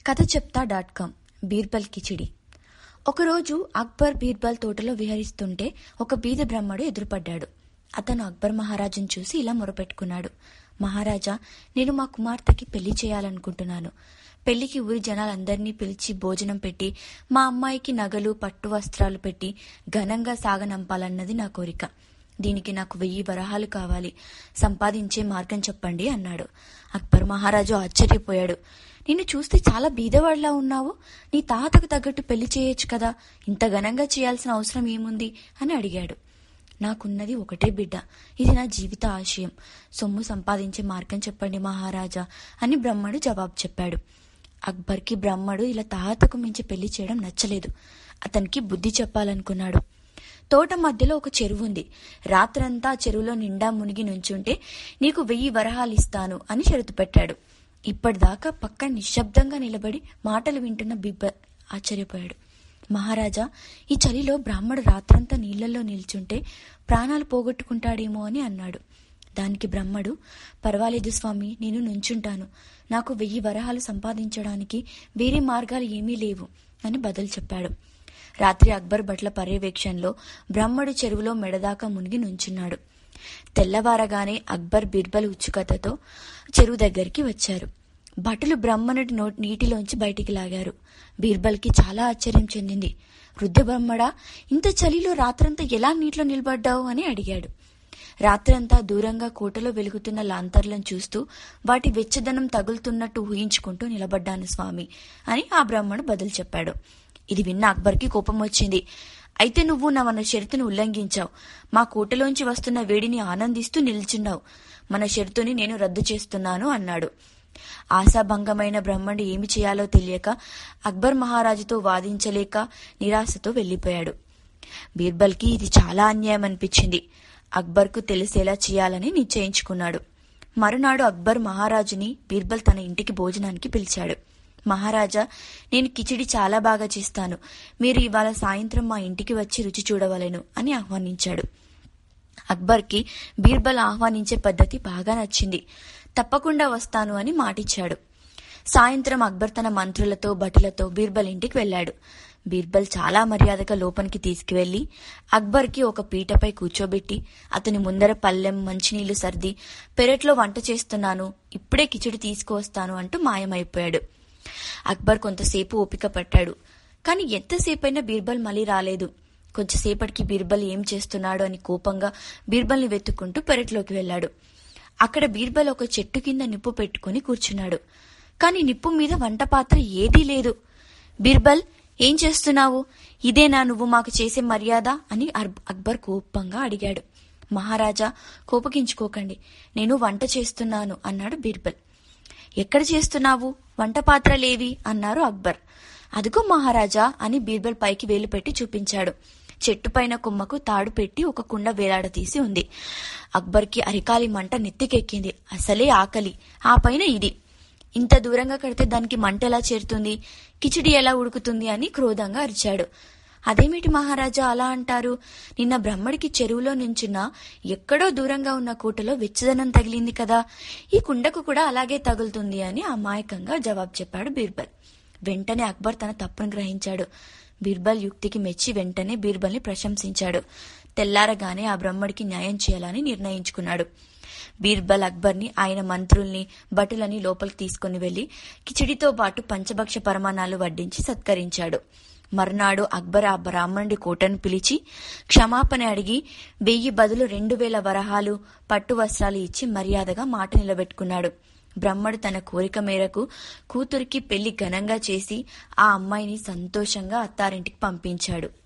కథ చెప్తా dot com Birbal khichdi ఒకరోజు అక్బర్ బీర్బల్ తోటలో విహరిస్తుంటే ఒక బీద బ్రహ్మడు ఎదురుపడ్డాడు అతను అక్బర్ మహారాజును చూసి ఇలా మొరపెట్టుకున్నాడు మహారాజా నేను మా కుమార్తెకి పెళ్లి చేయాలనుకుంటున్నాను పెళ్లికి ఊరి జనాలందరినీ పిలిచి భోజనం పెట్టి మా అమ్మాయికి నగలు పట్టు వస్త్రాలు పెట్టి ఘనంగా సాగనంపాలన్నది నా కోరిక దీనికి నాకు వెయ్యి వరహాలు కావాలి సంపాదించే మార్గం చెప్పండి అన్నాడు అక్బర్ మహారాజు ఆశ్చర్యపోయాడు నిన్ను చూస్తే చాలా బీదవాడిలా ఉన్నావు నీ తాతకు తగ్గట్టు పెళ్లి చేయొచ్చు కదా ఇంత ఘనంగా చేయాల్సిన అవసరం ఏముంది అని అడిగాడు నాకున్నది ఒకటే బిడ్డ ఇది నా జీవిత ఆశయం సొమ్ము సంపాదించే మార్గం చెప్పండి మహారాజా అని బ్రహ్మడు జవాబు చెప్పాడు అక్బర్కి బ్రహ్మడు ఇలా తాతకు మించి పెళ్లి చేయడం నచ్చలేదు అతనికి బుద్ధి చెప్పాలనుకున్నాడు తోట మధ్యలో ఒక చెరువు ఉంది రాత్రంతా ఆ చెరువులో నిండా మునిగి నుంచుంటే నీకు వెయ్యి వరహాలు ఇస్తాను అని షరతు పెట్టాడు ఇప్పటిదాకా పక్కన నిశ్శబ్దంగా నిలబడి మాటలు వింటున్న బిబ్బ ఆశ్చర్యపోయాడు మహారాజా ఈ చలిలో బ్రాహ్మడు రాత్రంతా నీళ్లలో నిల్చుంటే ప్రాణాలు పోగొట్టుకుంటాడేమో అని అన్నాడు దానికి బ్రహ్మడు పర్వాలేదు స్వామి నేను నుంచుంటాను నాకు వెయ్యి వరహాలు సంపాదించడానికి వేరే మార్గాలు ఏమీ లేవు అని బదులు చెప్పాడు రాత్రి అక్బర్ భట్ల పర్యవేక్షణలో బ్రహ్మడు చెరువులో మెడదాకా మునిగి నుంచున్నాడు తెల్లవారగానే అక్బర్ బీర్బల్ ఉచ్చుకథతో చెరువు దగ్గరికి వచ్చారు భటులు బ్రహ్మనుడి నో నీటిలోంచి బయటికి లాగారు బీర్బల్కి చాలా ఆశ్చర్యం చెందింది వృద్ధ బ్రహ్మడా ఇంత చలిలో రాత్రంతా ఎలా నీటిలో నిలబడ్డావు అని అడిగాడు రాత్రంతా దూరంగా కోటలో వెలుగుతున్న లాంతర్లను చూస్తూ వాటి వెచ్చదనం తగులుతున్నట్టు ఊహించుకుంటూ నిలబడ్డాను స్వామి అని ఆ బ్రాహ్మణుడు బదులు చెప్పాడు ఇది విన్న అక్బర్కి కోపం వచ్చింది అయితే నువ్వు నా మన షరతును ఉల్లంఘించావు మా కోటలోంచి వస్తున్న వేడిని ఆనందిస్తూ నిల్చున్నావు మన షరతుని నేను రద్దు చేస్తున్నాను అన్నాడు ఆశాభంగమైన బ్రహ్మణుడు ఏమి చేయాలో తెలియక అక్బర్ మహారాజుతో వాదించలేక నిరాశతో వెళ్లిపోయాడు బీర్బల్కి ఇది చాలా అన్యాయం అనిపించింది అక్బర్కు తెలిసేలా చేయాలని నిశ్చయించుకున్నాడు మరునాడు అక్బర్ మహారాజుని బీర్బల్ తన ఇంటికి భోజనానికి పిలిచాడు మహారాజా నేను కిచిడి చాలా బాగా చేస్తాను మీరు ఇవాళ సాయంత్రం మా ఇంటికి వచ్చి రుచి చూడవలెను అని ఆహ్వానించాడు అక్బర్కి బీర్బల్ ఆహ్వానించే పద్ధతి బాగా నచ్చింది తప్పకుండా వస్తాను అని మాటిచ్చాడు సాయంత్రం అక్బర్ తన మంత్రులతో భటులతో బీర్బల్ ఇంటికి వెళ్ళాడు బీర్బల్ చాలా మర్యాదగా లోపలికి తీసుకువెళ్లి అక్బర్కి ఒక పీటపై కూర్చోబెట్టి అతని ముందర పల్లెం మంచినీళ్లు సర్ది పెరట్లో వంట చేస్తున్నాను ఇప్పుడే కిచిడి తీసుకువస్తాను అంటూ మాయమైపోయాడు అక్బర్ కొంతసేపు ఓపిక పట్టాడు కానీ ఎంతసేపైనా బీర్బల్ మళ్ళీ రాలేదు కొంచెంసేపటికి బీర్బల్ ఏం చేస్తున్నాడు అని కోపంగా బీర్బల్ని వెతుక్కుంటూ పెరట్లోకి వెళ్ళాడు అక్కడ బీర్బల్ ఒక చెట్టు కింద నిప్పు పెట్టుకుని కూర్చున్నాడు కాని నిప్పు మీద వంట పాత్ర ఏదీ లేదు బీర్బల్ ఏం చేస్తున్నావు ఇదేనా నువ్వు మాకు చేసే మర్యాద అని అక్బర్ కోపంగా అడిగాడు మహారాజా కోపగించుకోకండి నేను వంట చేస్తున్నాను అన్నాడు బీర్బల్ ఎక్కడ చేస్తున్నావు వంట పాత్రలేవి అన్నారు అక్బర్ అదిగో మహారాజా అని బీర్బల్ పైకి వేలు పెట్టి చూపించాడు చెట్టుపైన కొమ్మకు తాడు పెట్టి ఒక కుండ వేలాడదీసి ఉంది అక్బర్కి అరికాలి మంట నెత్తికెక్కింది అసలే ఆకలి ఆ పైన ఇది ఇంత దూరంగా కడితే దానికి మంట ఎలా చేరుతుంది కిచిడి ఎలా ఉడుకుతుంది అని క్రోధంగా అరిచాడు అదేమిటి మహారాజా అలా అంటారు నిన్న బ్రహ్మడికి చెరువులో నుంచున్న ఎక్కడో దూరంగా ఉన్న కూటలో వెచ్చదనం తగిలింది కదా ఈ కుండకు కూడా అలాగే తగులుతుంది అని అమాయకంగా జవాబు చెప్పాడు బీర్బల్ వెంటనే అక్బర్ తన తప్పును గ్రహించాడు బీర్బల్ యుక్తికి మెచ్చి వెంటనే బీర్బల్ని ప్రశంసించాడు తెల్లారగానే ఆ బ్రహ్మడికి న్యాయం చేయాలని నిర్ణయించుకున్నాడు బీర్బల్ అక్బర్ని ఆయన మంత్రుల్ని భటులని లోపలికి తీసుకుని వెళ్లి కిచిడితో పాటు పంచభక్ష పరమాణాలు వడ్డించి సత్కరించాడు మర్నాడు అక్బర్ ఆ బ్రాహ్మణుడి కోటను పిలిచి క్షమాపణ అడిగి వెయ్యి బదులు రెండు వేల వరహాలు పట్టు వస్త్రాలు ఇచ్చి మర్యాదగా మాట నిలబెట్టుకున్నాడు బ్రహ్మడు తన కోరిక మేరకు కూతురికి పెళ్లి ఘనంగా చేసి ఆ అమ్మాయిని సంతోషంగా అత్తారింటికి పంపించాడు